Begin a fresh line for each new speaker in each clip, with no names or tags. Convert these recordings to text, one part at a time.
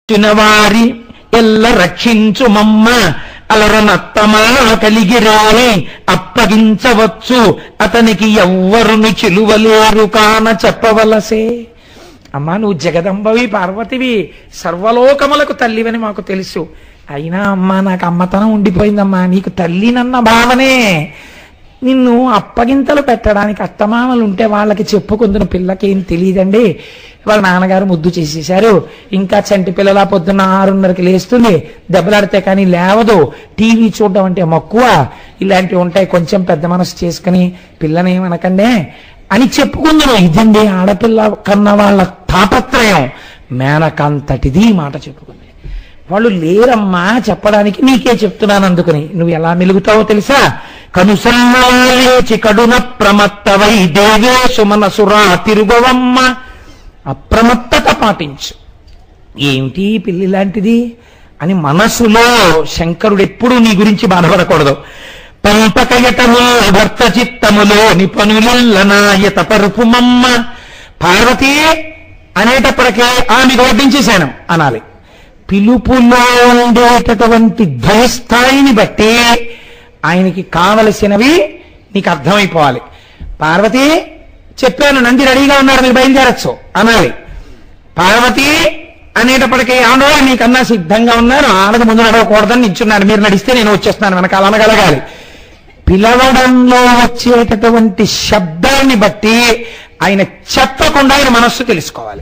వచ్చిన వారి ఎల్ల రక్షించు మమ్మ అలరనత్తమా కలిగిరాని అప్పగించవచ్చు అతనికి ఎవ్వరుని చిలువలేరు కాన చెప్పవలసే అమ్మా నువ్వు జగదంబవి పార్వతివి సర్వలోకములకు తల్లివని మాకు తెలుసు అయినా అమ్మా నాకు అమ్మతనం ఉండిపోయిందమ్మా నీకు తల్లినన్న భావనే నిన్ను అప్పగింతలు పెట్టడానికి అత్తమామలు ఉంటే వాళ్ళకి చెప్పుకుందున పిల్లకి ఏం తెలియదండి వాళ్ళ నాన్నగారు ముద్దు చేసేశారు ఇంకా చంటి పిల్లల పొద్దున్న ఆరున్నరకి లేస్తుంది దెబ్బలాడితే కానీ లేవదు టీవీ చూడడం అంటే మక్కువ ఇలాంటివి ఉంటాయి కొంచెం పెద్ద మనసు చేసుకుని పిల్లని ఏమనకండే అని చెప్పుకుందును ఇదండి ఆడపిల్ల కన్న వాళ్ళ తాపత్రయం మేనకంతటిది ఈ మాట చెప్పుకుంది వాళ్ళు లేరమ్మా చెప్పడానికి నీకే చెప్తున్నాను అందుకని నువ్వు ఎలా మెలుగుతావో తెలుసా కనుసన్నాచి కడున ప్రమత్తవై దేవేశు మనసురా తిరుగవమ్మ అప్రమత్తత పాటించు ఏమిటి ఈ పిల్లి లాంటిది అని మనసులో శంకరుడు ఎప్పుడూ నీ గురించి బాధపడకూడదు పంపకయటము భర్త చిత్తములో నిపనులనాయత పరుపుమమ్మ పార్వతి అనేటప్పటికే ఆమె వడ్డించేశాను అనాలి పిలుపులో ఉండేటటువంటి ధ్వనిస్థాయిని బట్టి ఆయనకి కావలసినవి నీకు అర్థమైపోవాలి పార్వతి చెప్పాను నంది రెడీగా ఉన్నారు మీరు బయలుదేరచ్చు అనాలి పార్వతి అనేటప్పటికీ ఆడో నీకన్నా సిద్ధంగా ఉన్నారు ఆడది ముందు నడవకూడదని నిల్చున్నారు మీరు నడిస్తే నేను వచ్చేస్తున్నాను వెనకాల అనగలగాలి పిలవడంలో వచ్చేటటువంటి శబ్దాన్ని బట్టి ఆయన చెప్పకుండా ఆయన మనస్సు తెలుసుకోవాలి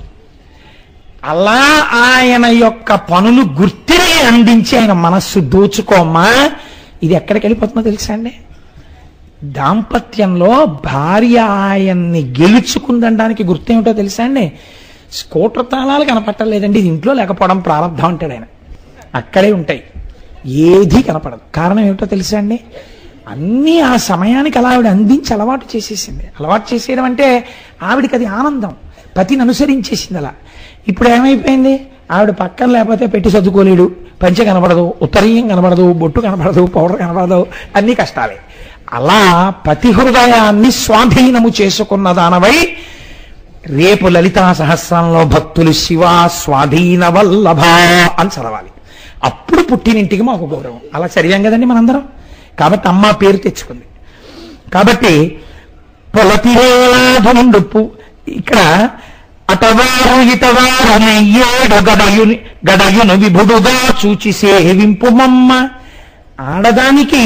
అలా ఆయన యొక్క పనులు గుర్తిని అందించి ఆయన మనస్సు దోచుకోమ్మా ఇది ఎక్కడికి వెళ్ళిపోతుందో తెలుసా అండి దాంపత్యంలో భార్య ఆయన్ని గెలుచుకుందనడానికి గుర్తేమిటో తెలుసా అండి స్కూటర్ తాళాలు కనపట్టలేదండి ఇది ఇంట్లో లేకపోవడం ప్రారంభం అంటాడు ఆయన అక్కడే ఉంటాయి ఏది కనపడదు కారణం ఏమిటో తెలుసా అండి అన్నీ ఆ సమయానికి అలా ఆవిడ అందించి అలవాటు చేసేసింది అలవాటు చేసేయడం అంటే ఆవిడికి అది ఆనందం పతిని అనుసరించేసింది అలా ఇప్పుడు ఏమైపోయింది ఆవిడ పక్కన లేకపోతే పెట్టి సర్దుకోలేడు పంచె కనబడదు ఉత్తరీయం కనబడదు బొట్టు కనబడదు పౌడర్ కనబడదు అన్ని కష్టాలే అలా పతి హృదయాన్ని స్వాధీనము చేసుకున్న దానవై రేపు లలితా సహస్రంలో భక్తులు శివ స్వాధీన వల్లభ అని చదవాలి అప్పుడు పుట్టినింటికి మాకు గౌరవం అలా చదివాం కదండి మనందరం కాబట్టి అమ్మ పేరు తెచ్చుకుంది కాబట్టి పొలతిరేలాధుండు పు- ఇక్కడ అటవారు ఇటవారు నెయ్యేడు గడయుని గడయును విభుడుగా చూచి సేవింపు మమ్మ ఆడదానికి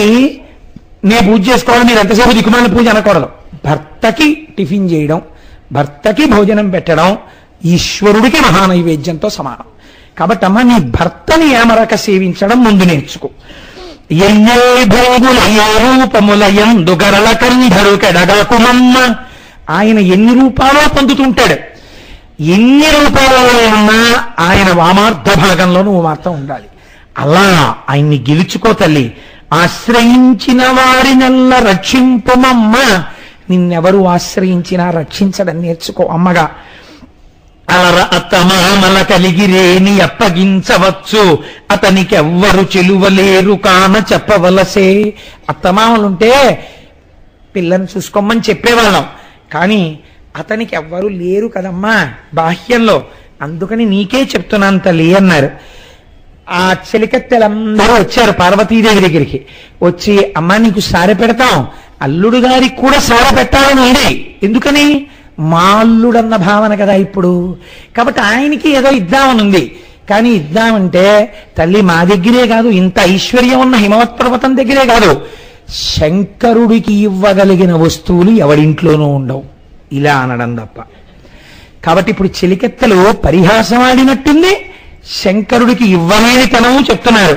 నే పూజ చేసుకోవాలి మీరు ఎంతసేపు దిక్కుమాలిన పూజ అనకూడదు భర్తకి టిఫిన్ చేయడం భర్తకి భోజనం పెట్టడం ఈశ్వరుడికి మహానైవేద్యంతో సమానం కాబట్టి అమ్మ నీ భర్తని ఏమరక సేవించడం ముందు నేర్చుకో ఎన్నె భోగుల ఏ రూపముల ఎందు గరళ కంధరు కెడగకుమమ్మ ఆయన ఎన్ని రూపాలో పొందుతుంటాడు ఎన్ని రూపాలలో ఉన్నా ఆయన వామార్థ భాగంలో నువ్వు మాత్రం ఉండాలి అలా ఆయన్ని గెలుచుకో తల్లి ఆశ్రయించిన వారినల్లా రక్షింపుమమ్మ నిన్నెవరు ఆశ్రయించినా రక్షించడం నేర్చుకో అమ్మగా అలర అత్తమామల కలిగిరేని అప్పగించవచ్చు అతనికి ఎవ్వరు చెలువలేరు కాన చెప్పవలసే అత్తమామలుంటే పిల్లని చూసుకోమని చెప్పేవాళ్ళం కానీ అతనికి ఎవ్వరు లేరు కదమ్మా బాహ్యంలో అందుకని నీకే చెప్తున్నాను తల్లి అన్నారు ఆ చెలికత్తెలందరూ వచ్చారు పార్వతీదేవి దగ్గరికి వచ్చి అమ్మా నీకు సారె పెడతాం అల్లుడు గారికి కూడా సారె పెట్టాలని ఉంది ఎందుకని మా అల్లుడన్న భావన కదా ఇప్పుడు కాబట్టి ఆయనకి ఏదో ఇద్దామని ఉంది కానీ ఇద్దామంటే తల్లి మా దగ్గరే కాదు ఇంత ఐశ్వర్యం ఉన్న హిమవత్ పర్వతం దగ్గరే కాదు శంకరుడికి ఇవ్వగలిగిన వస్తువులు ఎవడింట్లోనూ ఉండవు ఇలా అనడం తప్ప కాబట్టి ఇప్పుడు చెలికెత్తలు పరిహాసం ఆడినట్టుంది శంకరుడికి ఇవ్వలేని తనము చెప్తున్నారు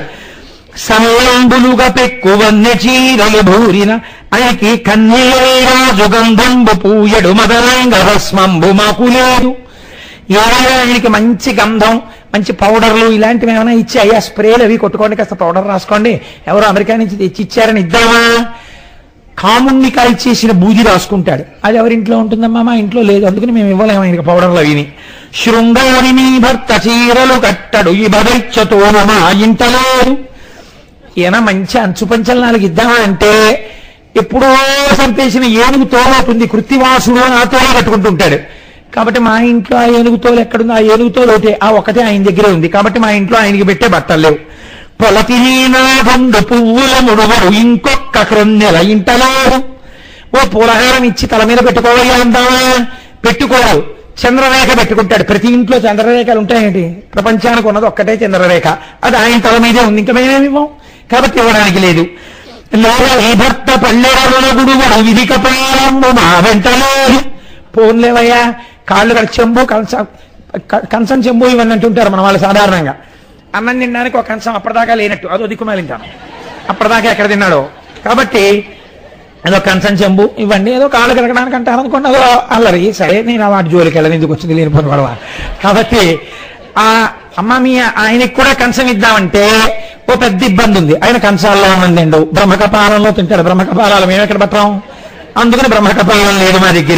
సల్లంబులుగా పెక్కు వన్య చీరలు భూరిన ఆయకి కన్యరాజు గంధంబు పూయడు మదరంగ భస్మంబు మాకు లేదు ఏమైనా ఆయనకి మంచి గంధం మంచి పౌడర్లు ఇలాంటివి ఏమైనా ఇచ్చి అయ్యా స్ప్రేలు అవి కొట్టుకోండి కాస్త పౌడర్ రాసుకోండి ఎవరో అమెరికా నుంచి తెచ్చి ఇచ్చారని ఇద్దామా కాముణ్ణి కాల్చేసిన బూది రాసుకుంటాడు అది ఎవరింట్లో ఉంటుందమ్మా మా ఇంట్లో లేదు అందుకని మేము ఇవ్వలేము ఆయనకి పౌడర్లు అవిని శృంగారి నీ భర్త చీరలు కట్టడు ఈ భవిష్యతో మా ఇంట లేదు ఈయన మంచి అంచు పంచలు నాలుగు ఇద్దామా అంటే ఎప్పుడో చంపేసిన ఏనుగు తోమవుతుంది కృత్తివాసుడు అని ఆ తోమ కట్టుకుంటుంటాడు కాబట్టి మా ఇంట్లో ఆ ఏనుగుతోలు ఎక్కడుంది ఆ ఏనుగుతోలు ఒకటే ఆ ఒకటే ఆయన దగ్గరే ఉంది కాబట్టి మా ఇంట్లో ఆయనకి పెట్టే బట్టలు లేవు పొలతినీనాభండు పువ్వుల ముడువడు ఇంకొక క్రొన్నెల ఇంటలాడు ఓ పూలహారం ఇచ్చి తల మీద పెట్టుకోవాలి అందామా పెట్టుకోరు చంద్రరేఖ పెట్టుకుంటాడు ప్రతి ఇంట్లో చంద్రరేఖలు ఉంటాయండి ప్రపంచానికి ఉన్నది ఒక్కటే చంద్రరేఖ అది ఆయన తల మీదే ఉంది ఇంకా మేమేమి ఇవ్వం కాబట్టి ఇవ్వడానికి లేదు లేదా ఈ భర్త పల్లెడల గుడుగుడు విధిక ప్రారంభము మా వెంట లేదు పోన్లేవయ్యా కాళ్ళు కడ చెంబు కంచం క- కంచం చెంబు ఇవన్నీ అంటుంటారు మన వాళ్ళు సాధారణంగా అన్నం తినడానికి ఒక కంచం అప్పటిదాకా లేనట్టు అదో దిక్కుమాలింటాను అప్పటిదాకా ఎక్కడ తిన్నాడో కాబట్టి ఏదో కంచం చెంబు ఇవన్నీ ఏదో కాళ్ళు కడగడానికి అంటారు అనుకోండి అదో అల్లరి సరే నేను ఆ వాటి జోలికి వెళ్ళను ఎందుకు వచ్చింది లేని పని గొడవ కాబట్టి ఆ అమ్మ మీ ఆయనకి కూడా కంచం ఇద్దామంటే ఓ పెద్ద ఇబ్బంది ఉంది ఆయన కంచాల్లో ఉన్నది తిండు బ్రహ్మకపాలంలో తింటాడు బ్రహ్మకపాలాలు మేము ఎక్కడ పట్టాం అందుకని బ్రహ్మకపాలం లేదు మా దగ్గర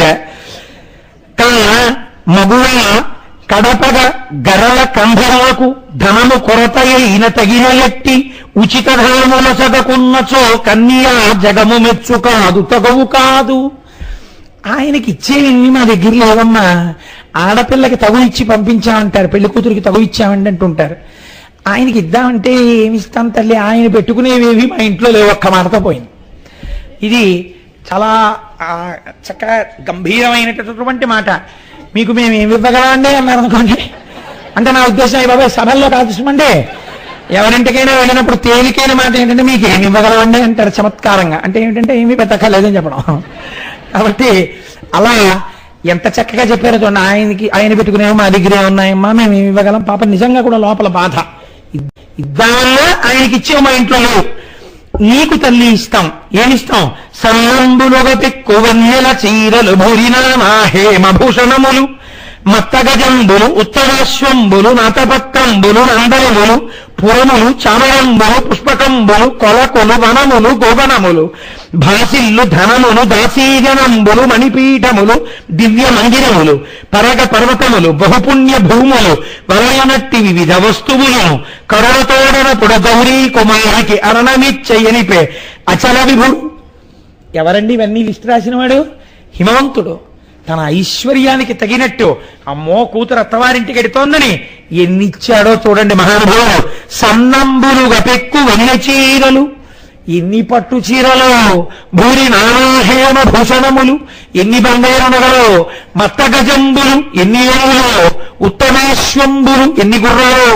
కాన మగువ కడపగ గరల కంధరాలకు ధనము కొరతయ ఈన తగిన ఎట్టి ఉచిత ధనముల సగకున్నచో కన్యా జగము మెచ్చు కాదు తగవు కాదు ఆయనకి ఇచ్చేవన్నీ మా దగ్గర లేవమ్మా ఆడపిల్లకి తగు ఇచ్చి పంపించామంటారు పెళ్లి కూతురికి తగు ఇచ్చామండి అంటుంటారు ఆయనకి ఇద్దామంటే ఏమి ఇస్తాం తల్లి ఆయన పెట్టుకునేవేవి మా ఇంట్లో లేవు ఒక్క మాటతో పోయింది ఇది చాలా ఆ, చక్కగా గంభీరమైనటువంటి మాట మీకు మేము ఏమి ఇవ్వగలమండి అన్నారు అనుకోండి అంటే నా ఉద్దేశం ఈ బాబాయ్ సభల్లో కాదుమంటే ఎవరింటికైనా వెళ్ళినప్పుడు తేలికైన మాట ఏంటంటే మీకు ఏమి ఇవ్వగలమండి అంటారు చమత్కారంగా అంటే ఏమిటంటే ఏమీ పెట్టక్కర్లేదని చెప్పడం కాబట్టి అలా ఎంత చక్కగా చెప్పారో చూడండి ఆయనకి ఆయన పెట్టుకునేమో మా దగ్గరే ఉన్నాయమ్మా మేము ఏమి ఇవ్వగలం పాప నిజంగా కూడా లోపల బాధ ఇద్- ఇద్దామన్నా ఆయనకి ఇచ్చేవి మా ఇంట్లో లేవు నీకు తల్లి ఇస్తాం ఏమిస్తాం సన్నంబులుగ పెక్కువన్నెల చీరలు భూరిన నా హేమభూషణములు మత్తగజంబులు ఉత్తరాశ్వంబులు నాతపత్రంబులు నందనములు పురములు చామరంబులు పుష్పకంబులు కొలకొలు వనములు గోవనములు భాసిల్లు ధనములు దాసీజనంబులు మణిపీఠములు దివ్య మందిరములు పరగ పర్వతములు బహుపుణ్య భూములు వలయనట్టి వివిధ వస్తువులను కరుణతోడన పుడ గౌరీ కుమారికి అరణమిచ్చయనిపే అచల విభుడు ఎవరండి ఇవన్నీ లిస్ట్ రాసినవాడు హిమవంతుడు తన ఐశ్వర్యానికి తగినట్టు అమ్మో కూతురు అత్తవారింటికి ఎడుతోందని ఎన్నిచ్చాడో చూడండి మహానుభావుడు సన్నంబులుగా పెక్కు వన్య చీరలు ఎన్ని పట్టు చీరలు భూరి నానాహేమ భూషణములు ఎన్ని బంగారు నగలు మత్త గజంబులు ఎన్ని ఏనుగులు ఉత్తమేశ్వంబులు ఎన్ని గుర్రాలు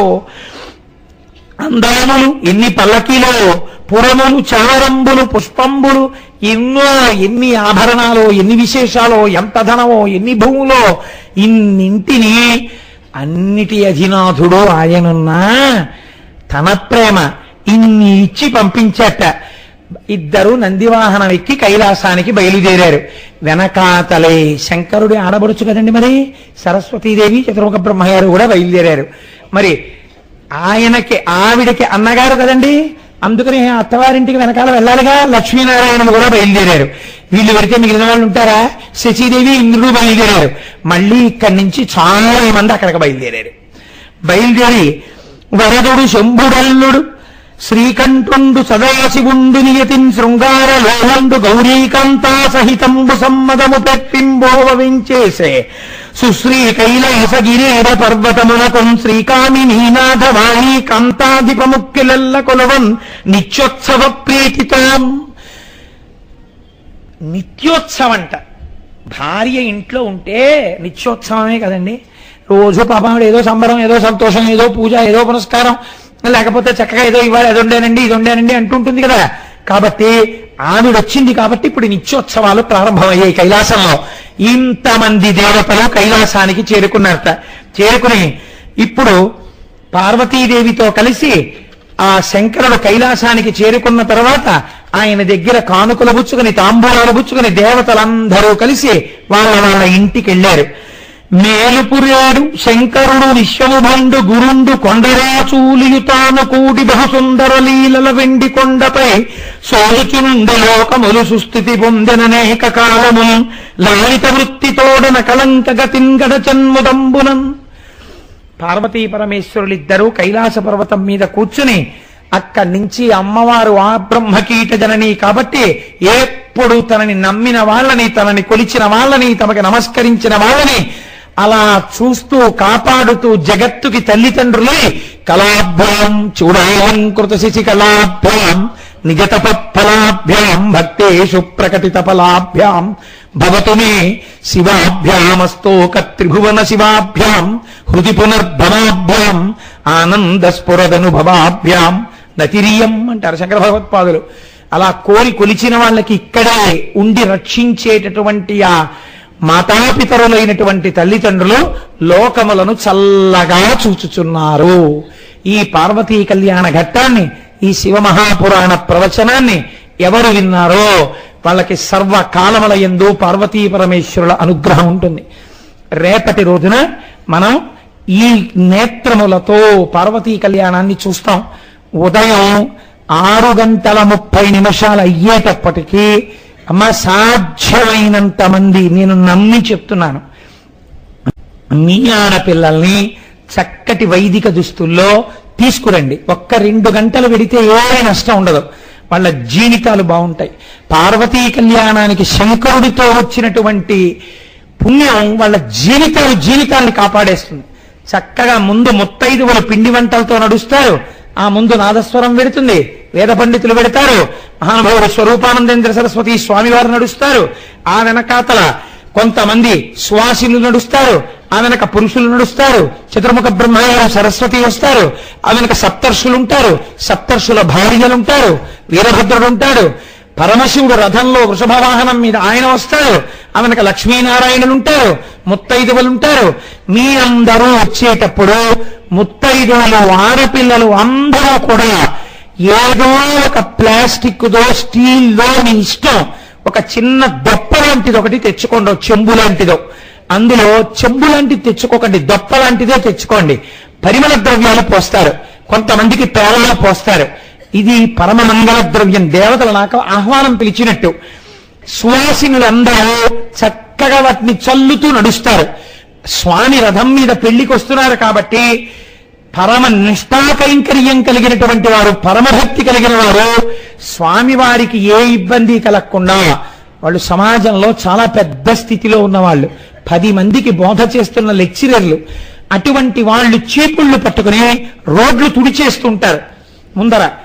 అందాములు ఎన్ని పల్లకీలో పురములు చావరంబులు పుష్పంబులు ఎన్నో ఎన్ని ఆభరణాలు ఎన్ని విశేషాలు ఎంత ధనమో ఎన్ని భూములో ఇన్నింటిని అన్నిటి అధినాథుడు ఆయనున్నా తన ప్రేమ ఇన్ని ఇచ్చి పంపించట ఇద్దరు నందివాహనం ఎక్కి కైలాసానికి బయలుదేరారు వెనకాతలే శంకరుడి ఆడబడుచు కదండి మరి సరస్వతీదేవి చతుర్ముఖ బ్రహ్మగారు కూడా బయలుదేరారు మరి ఆయనకి ఆవిడకి అన్నగారు కదండి అందుకని అత్తవారింటికి వెనకాల వెళ్ళాలిగా లక్ష్మీనారాయణ కూడా బయలుదేరారు వీళ్ళు పెడితే మిగిలిన వాళ్ళు ఉంటారా శశీదేవి ఇంద్రుడు బయలుదేరారు మళ్ళీ ఇక్కడి నుంచి చాలా మంది అక్కడికి బయలుదేరారు బయలుదేరి వరదుడు శంభుడల్లుడు శ్రీకంఠుండు సదాశివుండు నియతిన్ శృంగార లోహండు గౌరీకాంతా సహితంబు సమ్మదము పెట్టింబోవ వించేసే సుశ్రీ కైలాస గిరీర పర్వతమునకం శ్రీకామినీనాథ వాణి కాంతాధిపముక్కిలెల్ల కొలవన్ నిత్యోత్సవ ప్రీతితాం నిత్యోత్సవంట భార్య ఇంట్లో ఉంటే నిత్యోత్సవమే కదండి రోజు పాపం ఆవిడ ఏదో సంబరం ఏదో సంతోషం ఏదో పూజ ఏదో పురస్కారం లేకపోతే చక్కగా ఏదో ఇవాళ అది ఉండేనండి ఇది ఉండేనండి అంటుంటుంది కదా కాబట్టి ఆవిడ వచ్చింది కాబట్టి ఇప్పుడు నిత్యోత్సవాలు ప్రారంభమయ్యాయి కైలాసంలో ఇంతమంది దేవతలు కైలాసానికి చేరుకున్నారట చేరుకుని ఇప్పుడు పార్వతీదేవితో కలిసి ఆ శంకరుడు కైలాసానికి చేరుకున్న తర్వాత ఆయన దగ్గర కానుకలు పుచ్చుకుని తాంబూలాలు పుచ్చుకుని దేవతలందరూ కలిసి వాళ్ళ వాళ్ళ ఇంటికి వెళ్ళారు మేలుపురేడు శంకరుడు విశ్వముభండు గురుండు కొండరాచూలియు తాను కూడి బహుసుందర లీలల వెండి కొండపై సోలుచుండు లోకములు సుస్థితి పొందననేక కాలము లాలిత వృత్తితోడన కలంక గతింగడ చన్ముదంబునన్ పార్వతీ పరమేశ్వరులిద్దరూ కైలాస పర్వతం మీద కూర్చుని అక్కడి నుంచి అమ్మవారు ఆ బ్రహ్మకీట జనని కాబట్టి ఎప్పుడు తనని నమ్మిన వాళ్ళని తనని కొలిచిన వాళ్ళని తమకి నమస్కరించిన వాళ్ళని అలా చూస్తూ కాపాడుతూ జగత్తుకి తల్లిదండ్రులై కళాభ్యాం చూడాలంకృత శశి కళాభ్యాం నిజతప ఫలాభ్యాం భక్తేషు ప్రకటిత ఫలాభ్యాం భవతు మే శివాభ్యామస్తోక త్రిభువన శివాభ్యాం హృది పునర్భవాభ్యాం ఆనంద స్ఫురదనుభవాభ్యాం నతిరియం అంటారు శంకర భగవత్పాదులు అలా కోరి కొలిచిన వాళ్ళకి ఇక్కడే ఉండి రక్షించేటటువంటి ఆ మాతాపితరులైనటువంటి తల్లిదండ్రులు లోకములను చల్లగా చూచుచున్నారు ఈ పార్వతీ కళ్యాణ ఘట్టాన్ని ఈ శివమహాపురాణ ప్రవచనాన్ని ఎవరు విన్నారో వాళ్ళకి సర్వకాలముల ఎందు పార్వతీ పరమేశ్వరుల అనుగ్రహం ఉంటుంది రేపటి రోజున మనం ఈ నేత్రములతో పార్వతీ కళ్యాణాన్ని చూస్తాం ఉదయం ఆరు గంటల ముప్పై నిమిషాలు అయ్యేటప్పటికీ అమ్మ సాధ్యమైనంత మంది నేను నమ్మి చెప్తున్నాను మీ ఆడపిల్లల్ని చక్కటి వైదిక దుస్తుల్లో తీసుకురండి ఒక్క రెండు గంటలు పెడితే ఏ నష్టం ఉండదు వాళ్ళ జీవితాలు బాగుంటాయి పార్వతీ కళ్యాణానికి శంకరుడితో వచ్చినటువంటి పుణ్యం వాళ్ళ జీవితాలు జీవితాన్ని కాపాడేస్తుంది చక్కగా ముందు ముత్తైదువుల పిండి వంటలతో నడుస్తారు ఆ ముందు నాదస్వరం పెడుతుంది వేద పండితులు పెడతారు మహానుభావుడు స్వరూపానందేంద్ర సరస్వతి స్వామివారు నడుస్తారు ఆ వెనకాతల కొంతమంది సువాసినులు నడుస్తారు ఆ వెనక పురుషులు నడుస్తారు చతుర్ముఖ బ్రహ్మగారు సరస్వతి వస్తారు ఆ వెనక సప్తర్షులు ఉంటారు సప్తర్షుల భార్యలు ఉంటారు వీరభద్రుడు ఉంటాడు పరమశివుడు రథంలో వృషభ వాహనం మీద ఆయన వస్తాడు ఆ వెనక లక్ష్మీనారాయణులు ఉంటారు ముత్తైదువులు ఉంటారు మీ అందరూ వచ్చేటప్పుడు ముత్తైదువులు ఆడపిల్లలు అందరూ కూడా ఏదో ఒక ప్లాస్టిక్ దో స్టీల్ దో మీ ఇష్టం ఒక చిన్న దొప్ప లాంటిది ఒకటి తెచ్చుకోండి ఓ చెంబు లాంటిదో అందులో చెంబు లాంటిది తెచ్చుకోకండి దొప్ప లాంటిదే తెచ్చుకోండి పరిమళ ద్రవ్యాలు పోస్తారు కొంతమందికి పేలలో పోస్తారు ఇది పరమ మంగళ ద్రవ్యం దేవతల నాకు ఆహ్వానం పిలిచినట్టు సువాసినులందరూ చక్కగా వాటిని చల్లుతూ నడుస్తారు స్వామి రథం మీద పెళ్లికి వస్తున్నారు కాబట్టి పరమ నిష్ఠాకైంకర్యం కలిగినటువంటి వారు పరమభక్తి కలిగిన వారు స్వామి వారికి ఏ ఇబ్బంది కలగకుండా వాళ్ళు సమాజంలో చాలా పెద్ద స్థితిలో ఉన్నవాళ్ళు పది మందికి బోధ చేస్తున్న లెక్చరర్లు అటువంటి వాళ్ళు చీపుళ్ళు పట్టుకుని రోడ్లు తుడిచేస్తుంటారు ముందర